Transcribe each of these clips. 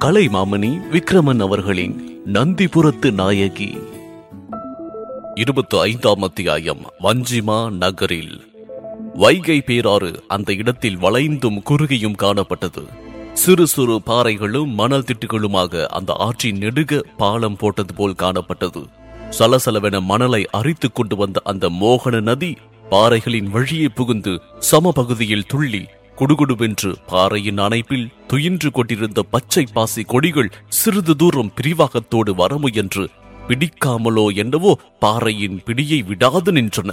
கலைமாமணி விக்ரமன் அவர்களின் நந்திபுரத்து நாயகி இருபத்தி ஐந்தாம் அத்தியாயம் வஞ்சிமா நகரில் வைகை பேராறு அந்த இடத்தில் வளைந்தும் குறுகியும் காணப்பட்டது சிறு சிறு பாறைகளும் மணல் திட்டுகளுமாக அந்த ஆற்றின் நெடுக பாலம் போட்டது போல் காணப்பட்டது சலசலவென மணலை அரித்துக் கொண்டு வந்த அந்த மோகன நதி பாறைகளின் வழியே புகுந்து சமபகுதியில் துள்ளி குடுகுடுவென்று பாறையின் அணைப்பில் துயின்று கொண்டிருந்த பச்சை பாசி கொடிகள் சிறிது தூரம் பிரிவாகத்தோடு வர முயன்று பிடிக்காமலோ என்னவோ பாறையின் பிடியை விடாது நின்றன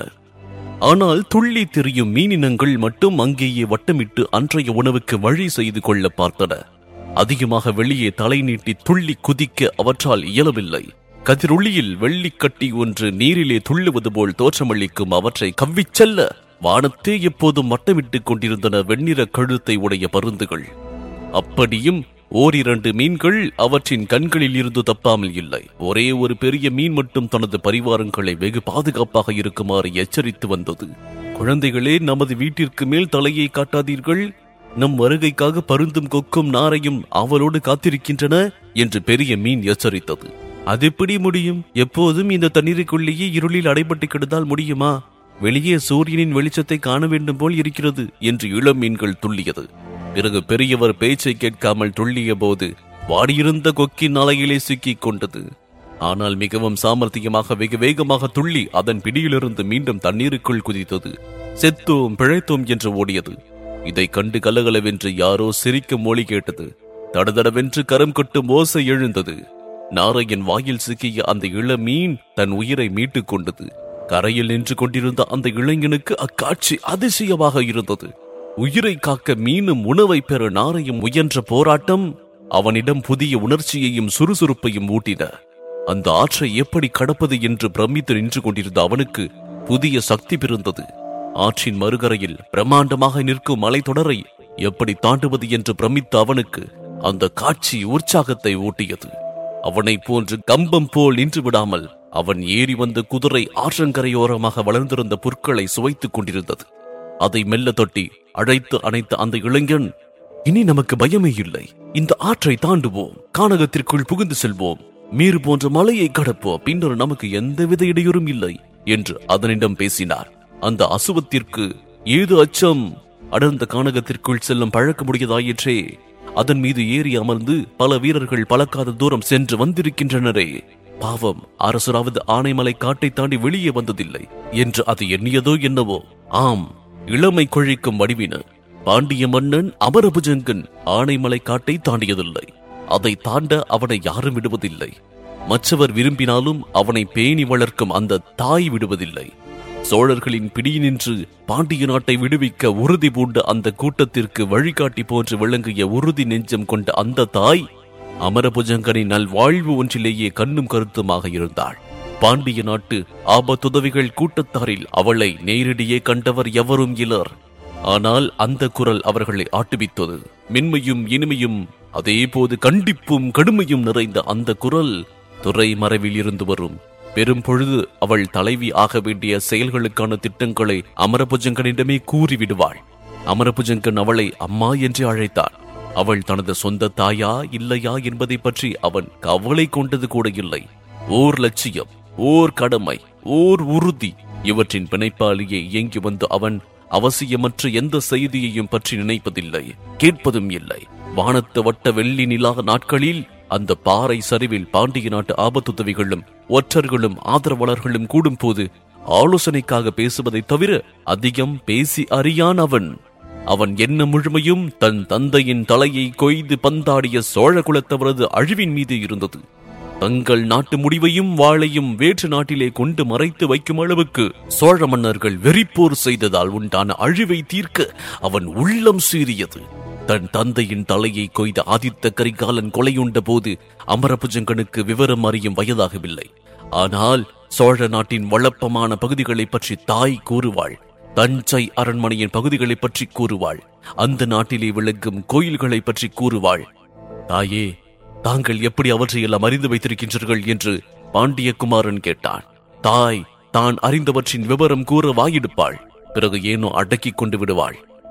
ஆனால் துள்ளி திரியும் மீனினங்கள் மட்டும் அங்கேயே வட்டமிட்டு அன்றைய உணவுக்கு வழி செய்து கொள்ள பார்த்தன அதிகமாக வெளியே தலை நீட்டி துள்ளி குதிக்க அவற்றால் இயலவில்லை கதிரொளியில் வெள்ளிக்கட்டி ஒன்று நீரிலே துள்ளுவது போல் தோற்றமளிக்கும் அவற்றை கவ்விச் செல்ல வானத்தே எப்போதும் வட்டமிட்டுக் கொண்டிருந்தன வெண்ணிற கழுத்தை உடைய பருந்துகள் அப்படியும் ஓரிரண்டு மீன்கள் அவற்றின் கண்களில் இருந்து தப்பாமல் இல்லை ஒரே ஒரு பெரிய மீன் மட்டும் தனது பரிவாரங்களை வெகு பாதுகாப்பாக இருக்குமாறு எச்சரித்து வந்தது குழந்தைகளே நமது வீட்டிற்கு மேல் தலையை காட்டாதீர்கள் நம் வருகைக்காக பருந்தும் கொக்கும் நாரையும் அவளோடு காத்திருக்கின்றன என்று பெரிய மீன் எச்சரித்தது அது எப்படி முடியும் எப்போதும் இந்த தண்ணீருக்குள்ளேயே இருளில் அடைபட்டு கிடந்தால் முடியுமா வெளியே சூரியனின் வெளிச்சத்தை காண வேண்டும் போல் இருக்கிறது என்று இளம் மீன்கள் துள்ளியது பிறகு பெரியவர் பேச்சை கேட்காமல் துள்ளிய போது வாடியிருந்த கொக்கின் அலையிலே சிக்கிக் கொண்டது ஆனால் மிகவும் சாமர்த்தியமாக வெகு வேகமாக துள்ளி அதன் பிடியிலிருந்து மீண்டும் தண்ணீருக்குள் குதித்தது செத்தோம் பிழைத்தோம் என்று ஓடியது இதை கண்டு கலகலவென்று யாரோ சிரிக்கும் மொழி கேட்டது தடதடவென்று கரம் கொட்டும் ஓசை எழுந்தது நாரையின் வாயில் சிக்கிய அந்த இளமீன் தன் உயிரை மீட்டுக் கொண்டது கரையில் நின்று கொண்டிருந்த அந்த இளைஞனுக்கு அக்காட்சி அதிசயமாக இருந்தது உயிரை காக்க மீனும் உணவை பெற நாரையும் முயன்ற போராட்டம் அவனிடம் புதிய உணர்ச்சியையும் சுறுசுறுப்பையும் ஊட்டின அந்த ஆற்றை எப்படி கடப்பது என்று பிரமித்து நின்று கொண்டிருந்த அவனுக்கு புதிய சக்தி பிறந்தது ஆற்றின் மறுகரையில் பிரம்மாண்டமாக நிற்கும் மலைத்தொடரை எப்படி தாண்டுவது என்று பிரமித்த அவனுக்கு அந்த காட்சி உற்சாகத்தை ஊட்டியது அவனைப் போன்று கம்பம் போல் நின்று விடாமல் அவன் ஏறி வந்த குதிரை ஆற்றங்கரையோரமாக வளர்ந்திருந்த புற்களை சுவைத்துக் கொண்டிருந்தது அதை மெல்ல தொட்டி அழைத்து அணைத்த அந்த இளைஞன் இனி நமக்கு பயமே இல்லை இந்த ஆற்றை தாண்டுவோம் கானகத்திற்குள் புகுந்து செல்வோம் மீறு போன்ற மலையை கடப்போம் பின்னர் நமக்கு எந்தவித இடையூறும் இல்லை என்று அதனிடம் பேசினார் அந்த அசுவத்திற்கு ஏது அச்சம் அடர்ந்த கானகத்திற்குள் செல்லும் பழக்கமுடையதாயிற்றே அதன் மீது ஏறி அமர்ந்து பல வீரர்கள் பழக்காத தூரம் சென்று வந்திருக்கின்றனரே பாவம் அரசராவது ஆனைமலை காட்டை தாண்டி வெளியே வந்ததில்லை என்று அது எண்ணியதோ என்னவோ ஆம் இளமை கொழிக்கும் வடிவின பாண்டிய மன்னன் அமரபுஜங்கன் ஆனைமலை காட்டை தாண்டியதில்லை அதை தாண்ட அவனை யாரும் விடுவதில்லை மற்றவர் விரும்பினாலும் அவனை பேணி வளர்க்கும் அந்த தாய் விடுவதில்லை சோழர்களின் பிடியினின்று பாண்டிய நாட்டை விடுவிக்க உறுதி பூண்ட அந்த கூட்டத்திற்கு வழிகாட்டி போன்று விளங்கிய உறுதி நெஞ்சம் கொண்ட அந்த தாய் அமரபுஜங்கனின் நல்வாழ்வு ஒன்றிலேயே கண்ணும் கருத்துமாக இருந்தாள் பாண்டிய நாட்டு ஆபத்துதவிகள் கூட்டத்தாரில் அவளை நேரடியே கண்டவர் எவரும் இலர் ஆனால் அந்த குரல் அவர்களை ஆட்டுவித்தது மென்மையும் இனிமையும் அதேபோது கண்டிப்பும் கடுமையும் நிறைந்த அந்த குரல் துறை மறைவில் இருந்து வரும் பெரும் பொழுது அவள் தலைவி ஆக வேண்டிய செயல்களுக்கான திட்டங்களை அமரபுஜங்கனிடமே கூறிவிடுவாள் அமரபுஜங்கன் அவளை அம்மா என்று அழைத்தார் அவள் தனது சொந்த தாயா இல்லையா என்பதை பற்றி அவன் கவலை கொண்டது கூட இல்லை ஓர் லட்சியம் ஓர் கடமை ஓர் உறுதி இவற்றின் பிணைப்பாலேயே இயங்கி வந்த அவன் அவசியமற்ற எந்த செய்தியையும் பற்றி நினைப்பதில்லை கேட்பதும் இல்லை வானத்து வட்ட வெள்ளி நிலா நாட்களில் அந்த பாறை சரிவில் பாண்டிய நாட்டு ஆபத்துதவிகளும் ஒற்றர்களும் ஆதரவாளர்களும் கூடும்போது ஆலோசனைக்காக பேசுவதைத் தவிர அதிகம் பேசி அறியான் அவன் அவன் என்ன முழுமையும் தன் தந்தையின் தலையை கொய்து பந்தாடிய சோழ குலத்தவரது அழிவின் மீது இருந்தது தங்கள் நாட்டு முடிவையும் வாளையும் வேற்று நாட்டிலே கொண்டு மறைத்து வைக்கும் அளவுக்கு சோழ மன்னர்கள் வெறிப்போர் செய்ததால் உண்டான அழிவை தீர்க்க அவன் உள்ளம் சீறியது தன் தந்தையின் தலையை கொய்த ஆதித்த கரிகாலன் கொலையுண்ட போது அமரபுஜங்கனுக்கு விவரம் அறியும் வயதாகவில்லை ஆனால் சோழ நாட்டின் வளப்பமான பகுதிகளைப் பற்றி தாய் கூறுவாள் தஞ்சை அரண்மனையின் பகுதிகளைப் பற்றி கூறுவாள் அந்த நாட்டிலே விளங்கும் கோயில்களைப் பற்றி கூறுவாள் தாயே தாங்கள் எப்படி அவற்றையெல்லாம் அறிந்து வைத்திருக்கின்றீர்கள் என்று பாண்டியகுமாரன் கேட்டான் தாய் தான் அறிந்தவற்றின் விவரம் கூற வாயெடுப்பாள் பிறகு ஏனோ அடக்கிக் கொண்டு விடுவாள்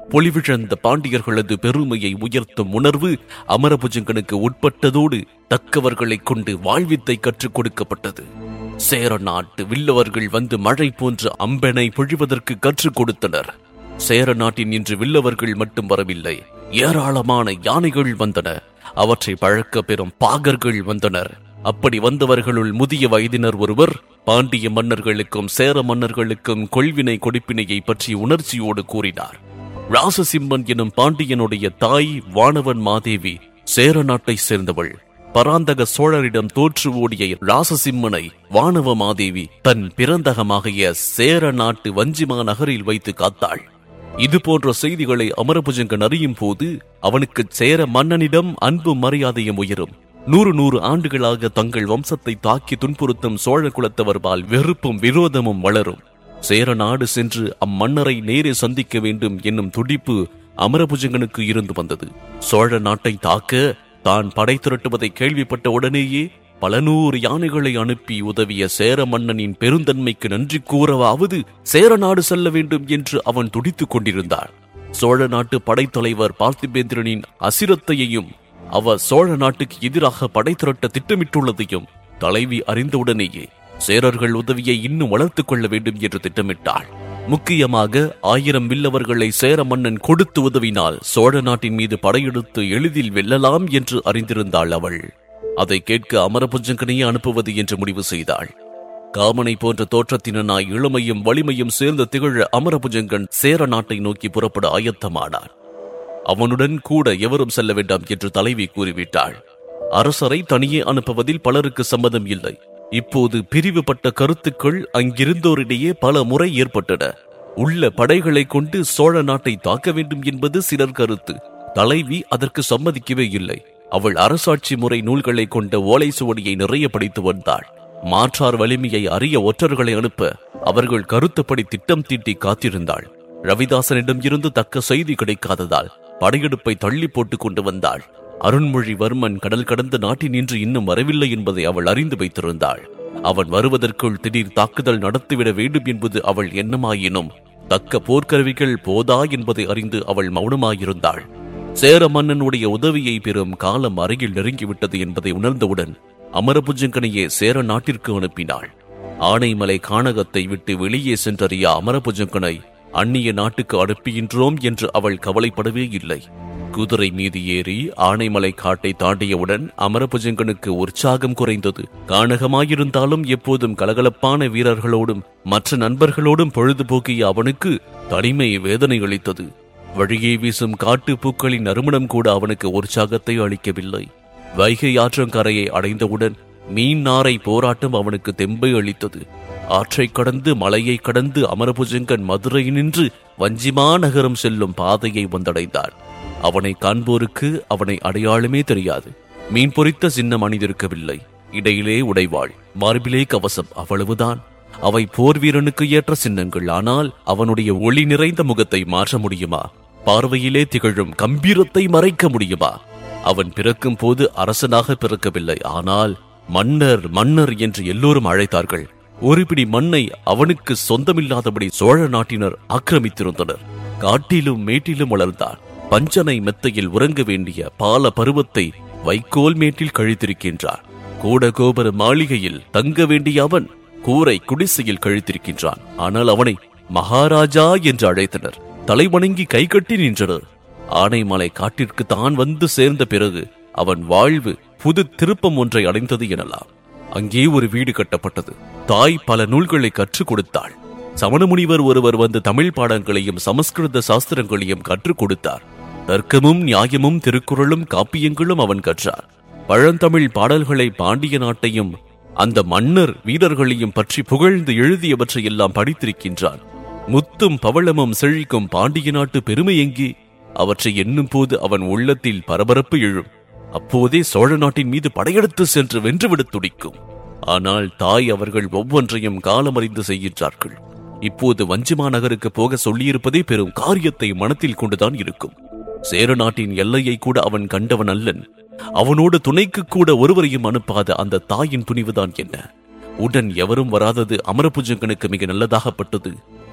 பொலிவிழந்த பாண்டியர்களது பெருமையை உயர்த்தும் உணர்வு அமரபுஜங்கனுக்கு உட்பட்டதோடு தக்கவர்களைக் கொண்டு வாழ்வித்தை கற்றுக் கொடுக்கப்பட்டது சேர நாட்டு வில்லவர்கள் வந்து மழை போன்ற அம்பெனை பொழிவதற்கு கற்றுக் கொடுத்தனர் சேர நாட்டின் இன்று வில்லவர்கள் மட்டும் வரவில்லை ஏராளமான யானைகள் வந்தன அவற்றை பழக்க பெறும் பாகர்கள் வந்தனர் அப்படி வந்தவர்களுள் முதிய வயதினர் ஒருவர் பாண்டிய மன்னர்களுக்கும் சேர மன்னர்களுக்கும் கொள்வினை கொடுப்பினையை பற்றி உணர்ச்சியோடு கூறினார் ராசசிம்மன் எனும் பாண்டியனுடைய தாய் வானவன் மாதேவி சேர நாட்டை சேர்ந்தவள் பராந்தக சோழரிடம் தோற்று ஓடிய ராசசிம்மனை வானவ மாதேவி தன் பிறந்தகமாகிய சேர நாட்டு வஞ்சிமா நகரில் வைத்து காத்தாள் இது போன்ற செய்திகளை அமரபுஜங்கன் அறியும் போது அவனுக்கு சேர மன்னனிடம் அன்பு மரியாதையும் உயரும் நூறு நூறு ஆண்டுகளாக தங்கள் வம்சத்தை தாக்கி துன்புறுத்தும் சோழ குலத்தவர்பால் வெறுப்பும் விரோதமும் வளரும் சேர நாடு சென்று அம்மன்னரை நேரே சந்திக்க வேண்டும் என்னும் துடிப்பு அமரபுஜங்கனுக்கு இருந்து வந்தது சோழ நாட்டை தாக்க தான் படை திரட்டுவதை கேள்விப்பட்ட உடனேயே பல நூறு யானைகளை அனுப்பி உதவிய சேர மன்னனின் பெருந்தன்மைக்கு நன்றி கூறவாவது சேர நாடு செல்ல வேண்டும் என்று அவன் துடித்துக் கொண்டிருந்தான் சோழ நாட்டு படைத்தலைவர் பார்த்திபேந்திரனின் அசிரத்தையையும் அவர் சோழ நாட்டுக்கு எதிராக படை திரட்ட திட்டமிட்டுள்ளதையும் தலைவி அறிந்தவுடனேயே சேரர்கள் உதவியை இன்னும் வளர்த்துக் கொள்ள வேண்டும் என்று திட்டமிட்டாள் முக்கியமாக ஆயிரம் வில்லவர்களை சேர மன்னன் கொடுத்து உதவினால் சோழ நாட்டின் மீது படையெடுத்து எளிதில் வெல்லலாம் என்று அறிந்திருந்தாள் அவள் அதை கேட்க அமரபுஜங்கனையே அனுப்புவது என்று முடிவு செய்தாள் காமனை போன்ற தோற்றத்தினனாய் இளமையும் வலிமையும் சேர்ந்து திகழ அமரபுஜங்கன் சேர நாட்டை நோக்கி புறப்பட ஆயத்தமானார் அவனுடன் கூட எவரும் செல்ல வேண்டாம் என்று தலைவி கூறிவிட்டாள் அரசரை தனியே அனுப்புவதில் பலருக்கு சம்மதம் இல்லை இப்போது பிரிவுபட்ட கருத்துக்கள் அங்கிருந்தோரிடையே பல முறை ஏற்பட்டன உள்ள படைகளை கொண்டு சோழ நாட்டை தாக்க வேண்டும் என்பது சிலர் கருத்து தலைவி அதற்கு சம்மதிக்கவே இல்லை அவள் அரசாட்சி முறை நூல்களை கொண்ட ஓலை சுவடியை நிறைய படித்து வந்தாள் மாற்றார் வலிமையை அறிய ஒற்றர்களை அனுப்ப அவர்கள் கருத்துப்படி திட்டம் தீட்டி காத்திருந்தாள் ரவிதாசனிடம் இருந்து தக்க செய்தி கிடைக்காததால் படையெடுப்பை தள்ளி போட்டுக் கொண்டு வந்தாள் அருண்மொழிவர்மன் கடல் கடந்த நாட்டில் நின்று இன்னும் வரவில்லை என்பதை அவள் அறிந்து வைத்திருந்தாள் அவன் வருவதற்குள் திடீர் தாக்குதல் நடத்திவிட வேண்டும் என்பது அவள் எண்ணமாயினும் தக்க போர்க்கருவிகள் போதா என்பதை அறிந்து அவள் மௌனமாயிருந்தாள் சேர மன்னனுடைய உதவியை பெறும் காலம் அருகில் நெருங்கிவிட்டது என்பதை உணர்ந்தவுடன் அமரபுஜங்கனையே சேர நாட்டிற்கு அனுப்பினாள் ஆனைமலை கானகத்தை விட்டு வெளியே சென்றறிய அமரபுஜங்கனை அந்நிய நாட்டுக்கு அனுப்புகின்றோம் என்று அவள் கவலைப்படவே இல்லை குதிரை மீது ஏறி ஆனைமலை காட்டை தாண்டியவுடன் அமரபுஜங்கனுக்கு உற்சாகம் குறைந்தது கானகமாயிருந்தாலும் எப்போதும் கலகலப்பான வீரர்களோடும் மற்ற நண்பர்களோடும் பொழுதுபோக்கிய அவனுக்கு தனிமை வேதனை அளித்தது வழியே வீசும் காட்டு பூக்களின் நறுமணம் கூட அவனுக்கு உற்சாகத்தை அளிக்கவில்லை வைகை ஆற்றங்கரையை அடைந்தவுடன் மீன் நாரை போராட்டம் அவனுக்கு தெம்பை அளித்தது ஆற்றை கடந்து மலையை கடந்து அமரபுஜங்கன் மதுரை நின்று வஞ்சிமா நகரம் செல்லும் பாதையை வந்தடைந்தான் அவனை காண்போருக்கு அவனை அடையாளமே தெரியாது மீன் பொறித்த சின்னம் அணிந்திருக்கவில்லை இடையிலே உடைவாள் மார்பிலே கவசம் அவ்வளவுதான் அவை போர் வீரனுக்கு ஏற்ற சின்னங்கள் ஆனால் அவனுடைய ஒளி நிறைந்த முகத்தை மாற்ற முடியுமா பார்வையிலே திகழும் கம்பீரத்தை மறைக்க முடியுமா அவன் பிறக்கும் போது அரசனாக பிறக்கவில்லை ஆனால் மன்னர் மன்னர் என்று எல்லோரும் அழைத்தார்கள் ஒரு பிடி மண்ணை அவனுக்கு சொந்தமில்லாதபடி சோழ நாட்டினர் ஆக்கிரமித்திருந்தனர் காட்டிலும் மேட்டிலும் வளர்ந்தான் பஞ்சனை மெத்தையில் உறங்க வேண்டிய பால பருவத்தை வைக்கோல் மேட்டில் கழித்திருக்கின்றான் கூட கோபுர மாளிகையில் தங்க வேண்டிய அவன் கூரை குடிசையில் கழித்திருக்கின்றான் ஆனால் அவனை மகாராஜா என்று அழைத்தனர் தலைவணங்கி கைகட்டி நின்றனர் ஆனைமலை காட்டிற்கு தான் வந்து சேர்ந்த பிறகு அவன் வாழ்வு புது திருப்பம் ஒன்றை அடைந்தது எனலாம் அங்கே ஒரு வீடு கட்டப்பட்டது தாய் பல நூல்களை கற்றுக் கொடுத்தாள் சமணமுனிவர் ஒருவர் வந்து தமிழ் பாடங்களையும் சமஸ்கிருத சாஸ்திரங்களையும் கற்றுக் கொடுத்தார் தர்க்கமும் நியாயமும் திருக்குறளும் காப்பியங்களும் அவன் கற்றார் பழந்தமிழ் பாடல்களை பாண்டிய நாட்டையும் அந்த மன்னர் வீரர்களையும் பற்றி புகழ்ந்து எழுதியவற்றை எல்லாம் படித்திருக்கின்றான் முத்தும் பவளமும் செழிக்கும் பாண்டிய நாட்டு பெருமை எங்கே அவற்றை எண்ணும் போது அவன் உள்ளத்தில் பரபரப்பு எழும் அப்போதே சோழ நாட்டின் மீது படையெடுத்து சென்று வென்றுவிடத் துடிக்கும் ஆனால் தாய் அவர்கள் ஒவ்வொன்றையும் காலமறிந்து செய்கின்றார்கள் இப்போது வஞ்சிமா நகருக்கு போக சொல்லியிருப்பதே பெரும் காரியத்தை மனத்தில் கொண்டுதான் இருக்கும் சேர நாட்டின் எல்லையை கூட அவன் கண்டவன் அல்லன் அவனோடு துணைக்கு கூட ஒருவரையும் அனுப்பாத அந்த தாயின் துணிவுதான் என்ன உடன் எவரும் வராதது அமரபுஜங்கனுக்கு மிக நல்லதாகப்பட்டது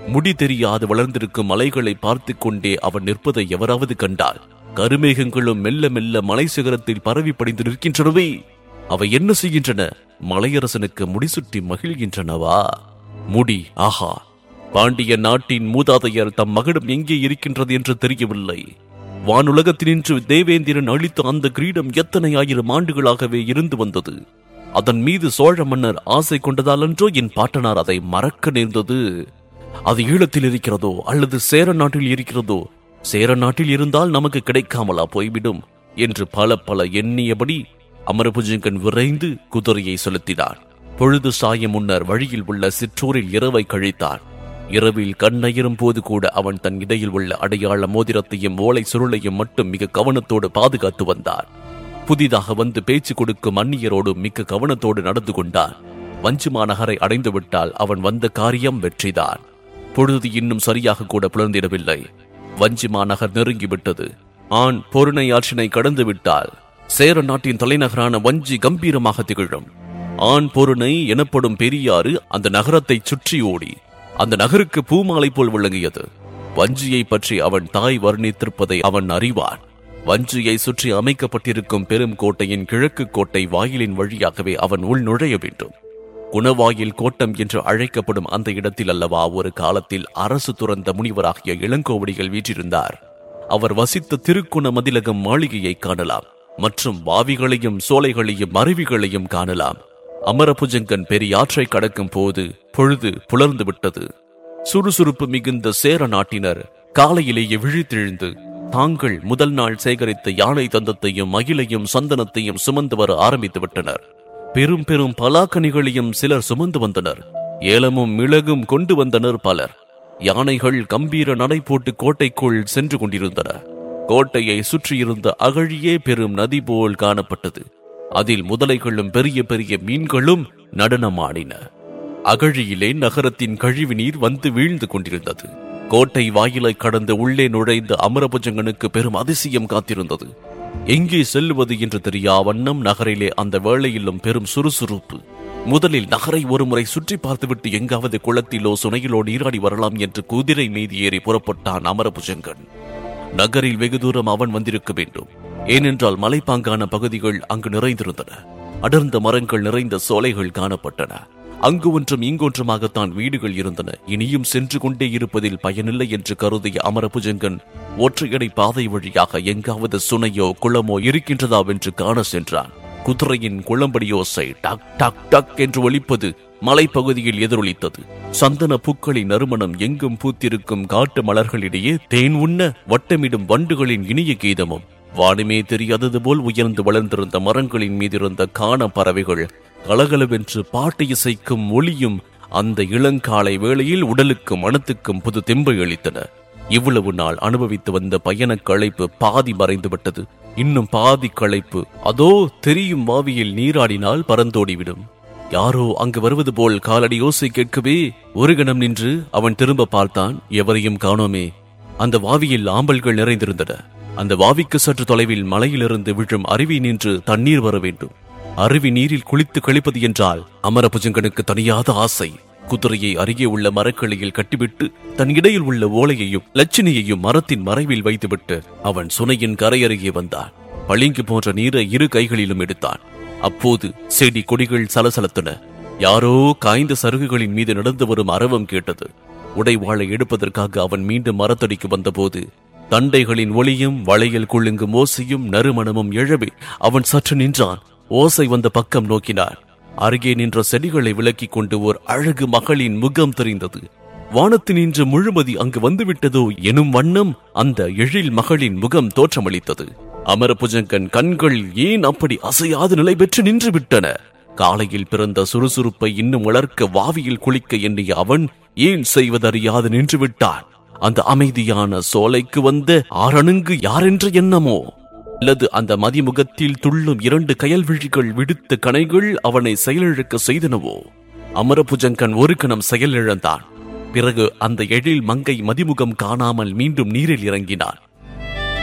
முடி தெரியாது வளர்ந்திருக்கும் மலைகளை பார்த்து கொண்டே அவன் நிற்பதை எவராவது கண்டால் கருமேகங்களும் மெல்ல மெல்ல மலை சிகரத்தில் பரவி படிந்து நிற்கின்றனவே அவை என்ன செய்கின்றன மலையரசனுக்கு முடிசுட்டி மகிழ்கின்றனவா முடி ஆஹா பாண்டிய நாட்டின் மூதாதையர் தம் மகடம் எங்கே இருக்கின்றது என்று தெரியவில்லை வானுலகத்தினின்று தேவேந்திரன் அளித்த அந்த கிரீடம் எத்தனை ஆயிரம் ஆண்டுகளாகவே இருந்து வந்தது அதன் மீது சோழ மன்னர் ஆசை கொண்டதாலன்றோ என் பாட்டனார் அதை மறக்க நேர்ந்தது அது ஈழத்தில் இருக்கிறதோ அல்லது சேர நாட்டில் இருக்கிறதோ சேர நாட்டில் இருந்தால் நமக்கு கிடைக்காமலா போய்விடும் என்று பல பல எண்ணியபடி அமரபுஜங்கன் விரைந்து குதிரையை செலுத்தினான் பொழுது சாய முன்னர் வழியில் உள்ள சிற்றூரில் இரவை கழித்தான் இரவில் கண்ணயிரும் போது கூட அவன் தன் இடையில் உள்ள அடையாள மோதிரத்தையும் ஓலை சுருளையும் மட்டும் மிக கவனத்தோடு பாதுகாத்து வந்தான் புதிதாக வந்து பேச்சு கொடுக்கும் அந்நியரோடு மிக்க கவனத்தோடு நடந்து கொண்டான் வஞ்சிமா நகரை அடைந்து விட்டால் அவன் வந்த காரியம் வெற்றிதான் பொழுது இன்னும் சரியாக கூட புலர்ந்திடவில்லை வஞ்சிமா நகர் நெருங்கிவிட்டது ஆண் பொருணை ஆற்றினை கடந்து விட்டால் சேர நாட்டின் தலைநகரான வஞ்சி கம்பீரமாக திகழும் ஆண் பொருணை எனப்படும் பெரியாறு அந்த நகரத்தை சுற்றி ஓடி அந்த நகருக்கு பூமாலை போல் விளங்கியது வஞ்சியை பற்றி அவன் தாய் வர்ணித்திருப்பதை அவன் அறிவான் வஞ்சியை சுற்றி அமைக்கப்பட்டிருக்கும் பெரும் கோட்டையின் கிழக்கு கோட்டை வாயிலின் வழியாகவே அவன் உள் நுழைய வேண்டும் குணவாயில் கோட்டம் என்று அழைக்கப்படும் அந்த இடத்தில் அல்லவா ஒரு காலத்தில் அரசு துறந்த முனிவராகிய இளங்கோவடிகள் வீற்றிருந்தார் அவர் வசித்த திருக்குண மதிலகம் மாளிகையை காணலாம் மற்றும் வாவிகளையும் சோலைகளையும் அருவிகளையும் காணலாம் அமரபுஜங்கன் பெரியாற்றை கடக்கும் போது பொழுது புலர்ந்து விட்டது சுறுசுறுப்பு மிகுந்த சேர நாட்டினர் காலையிலேயே விழித்தெழுந்து தாங்கள் முதல் நாள் சேகரித்த யானை தந்தத்தையும் மகிழையும் சந்தனத்தையும் சுமந்து வர ஆரம்பித்து விட்டனர் பெரும் பெரும் பலாக்கனிகளையும் சிலர் சுமந்து வந்தனர் ஏலமும் மிளகும் கொண்டு வந்தனர் பலர் யானைகள் கம்பீர நடை போட்டு கோட்டைக்குள் சென்று கொண்டிருந்தன கோட்டையை சுற்றியிருந்த அகழியே பெரும் நதி போல் காணப்பட்டது அதில் முதலைகளும் பெரிய பெரிய மீன்களும் நடனமாடின அகழியிலே நகரத்தின் கழிவு நீர் வந்து வீழ்ந்து கொண்டிருந்தது கோட்டை வாயிலை கடந்து உள்ளே நுழைந்த அமரபுஜங்கனுக்கு பெரும் அதிசயம் காத்திருந்தது எங்கே செல்வது என்று தெரியா வண்ணம் நகரிலே அந்த வேளையிலும் பெரும் சுறுசுறுப்பு முதலில் நகரை ஒருமுறை சுற்றி பார்த்துவிட்டு எங்காவது குளத்திலோ சுனையிலோ நீராடி வரலாம் என்று குதிரை மீது ஏறி புறப்பட்டான் அமரபுஜங்கன் நகரில் வெகு தூரம் அவன் வந்திருக்க வேண்டும் ஏனென்றால் மலைப்பாங்கான பகுதிகள் அங்கு நிறைந்திருந்தன அடர்ந்த மரங்கள் நிறைந்த சோலைகள் காணப்பட்டன அங்கு ஒன்றும் இங்கொன்றுமாகத்தான் வீடுகள் இருந்தன இனியும் சென்று கொண்டே இருப்பதில் பயனில்லை என்று கருதிய அமரபுஜங்கன் ஒற்றையடை பாதை வழியாக எங்காவது சுனையோ குளமோ இருக்கின்றதா என்று காண சென்றான் குதிரையின் குளம்படியோசை டக் டக் டக் என்று ஒலிப்பது மலைப்பகுதியில் எதிரொலித்தது சந்தன பூக்களின் நறுமணம் எங்கும் பூத்திருக்கும் காட்டு மலர்களிடையே தேன் உண்ண வட்டமிடும் வண்டுகளின் இனிய கீதமும் வானமே தெரியாதது போல் உயர்ந்து வளர்ந்திருந்த மரங்களின் மீதிருந்த காண பறவைகள் கலகலவென்று பாட்டு இசைக்கும் ஒளியும் அந்த இளங்காலை வேளையில் உடலுக்கு மனத்துக்கும் புது தெம்பை அளித்தன இவ்வளவு நாள் அனுபவித்து வந்த பயணக் களைப்பு பாதி மறைந்து விட்டது இன்னும் பாதி களைப்பு அதோ தெரியும் வாவியில் நீராடினால் பறந்தோடிவிடும் யாரோ அங்கு வருவது போல் காலடி யோசை கேட்கவே ஒரு கணம் நின்று அவன் திரும்ப பார்த்தான் எவரையும் காணோமே அந்த வாவியில் ஆம்பல்கள் நிறைந்திருந்தன அந்த வாவிக்கு சற்று தொலைவில் மலையிலிருந்து விழும் அருவி நின்று தண்ணீர் வர வேண்டும் அருவி நீரில் குளித்து கழிப்பது என்றால் அமரபுஜங்கனுக்கு தனியாத ஆசை குதிரையை அருகே உள்ள மரக்கிளையில் கட்டிவிட்டு தன் இடையில் உள்ள ஓலையையும் லட்சுமியையும் மரத்தின் மறைவில் வைத்துவிட்டு அவன் சுனையின் கரையருகே வந்தான் பளிங்கு போன்ற நீரை இரு கைகளிலும் எடுத்தான் அப்போது செடி கொடிகள் சலசலத்தன யாரோ காய்ந்த சருகுகளின் மீது நடந்து வரும் அரவம் கேட்டது உடைவாளை எடுப்பதற்காக அவன் மீண்டும் மரத்தடிக்கு வந்தபோது தண்டைகளின் ஒளியும் வளையல் குழுங்கும் ஓசையும் நறுமணமும் எழவே அவன் சற்று நின்றான் ஓசை வந்த பக்கம் நோக்கினான் அருகே நின்ற செடிகளை விலக்கிக் கொண்டு ஓர் அழகு மகளின் முகம் தெரிந்தது வானத்தினின்று முழுமதி அங்கு வந்துவிட்டதோ எனும் வண்ணம் அந்த எழில் மகளின் முகம் தோற்றமளித்தது அமரபுஜங்கன் கண்கள் ஏன் அப்படி அசையாது நிலை பெற்று நின்று விட்டன காலையில் பிறந்த சுறுசுறுப்பை இன்னும் வளர்க்க வாவியில் குளிக்க எண்ணிய அவன் ஏன் செய்வதறியாது நின்று விட்டான் அந்த அமைதியான சோலைக்கு வந்த ஆரணங்கு யாரென்ற எண்ணமோ அல்லது அந்த மதிமுகத்தில் துள்ளும் இரண்டு கயல்விழிகள் விடுத்த கணைகள் அவனை செயலிழக்க செய்தனவோ அமரபுஜங்கன் ஒரு கணம் செயலிழந்தான் பிறகு அந்த எழில் மங்கை மதிமுகம் காணாமல் மீண்டும் நீரில் இறங்கினான்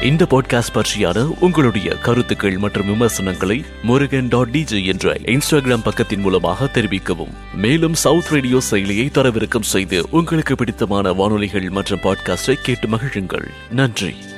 இந்த பாட்காஸ்ட் பற்றியான உங்களுடைய கருத்துக்கள் மற்றும் விமர்சனங்களை முருகன் டாட் டிஜே என்ற இன்ஸ்டாகிராம் பக்கத்தின் மூலமாக தெரிவிக்கவும் மேலும் சவுத் ரேடியோ செயலியை தரவிறக்கம் செய்து உங்களுக்கு பிடித்தமான வானொலிகள் மற்றும் பாட்காஸ்டை கேட்டு மகிழுங்கள் நன்றி